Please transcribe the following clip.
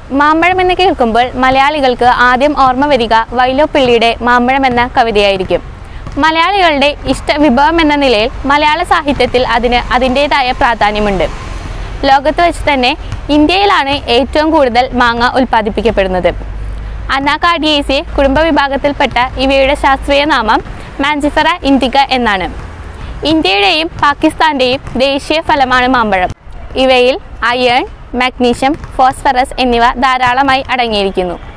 മാമ്പഴം എന്ന് കേൾക്കുമ്പോൾ മലയാളികൾക്ക് ആദ്യം ഓർമ്മ വരിക വൈലോപ്പിള്ളിയുടെ മാമ്പഴം എന്ന കവിതയായിരിക്കും മലയാളികളുടെ ഇഷ്ട വിഭവം എന്ന നിലയിൽ മലയാള സാഹിത്യത്തിൽ അതിന് അതിൻ്റേതായ പ്രാധാന്യമുണ്ട് ലോകത്ത് വെച്ച് തന്നെ ഇന്ത്യയിലാണ് ഏറ്റവും കൂടുതൽ മാങ്ങ ഉൽപ്പാദിപ്പിക്കപ്പെടുന്നത് അനാകാഡിയേസി കുടുംബ വിഭാഗത്തിൽപ്പെട്ട ഇവയുടെ ശാസ്ത്രീയ നാമം മാഞ്ചിഫറ ഇൻഡിക്ക എന്നാണ് ഇന്ത്യയുടെയും പാകിസ്ഥാൻ്റെയും ദേശീയ ഫലമാണ് മാമ്പഴം ഇവയിൽ അയേൺ മാഗ്നീഷ്യം ഫോസ്ഫറസ് എന്നിവ ധാരാളമായി അടങ്ങിയിരിക്കുന്നു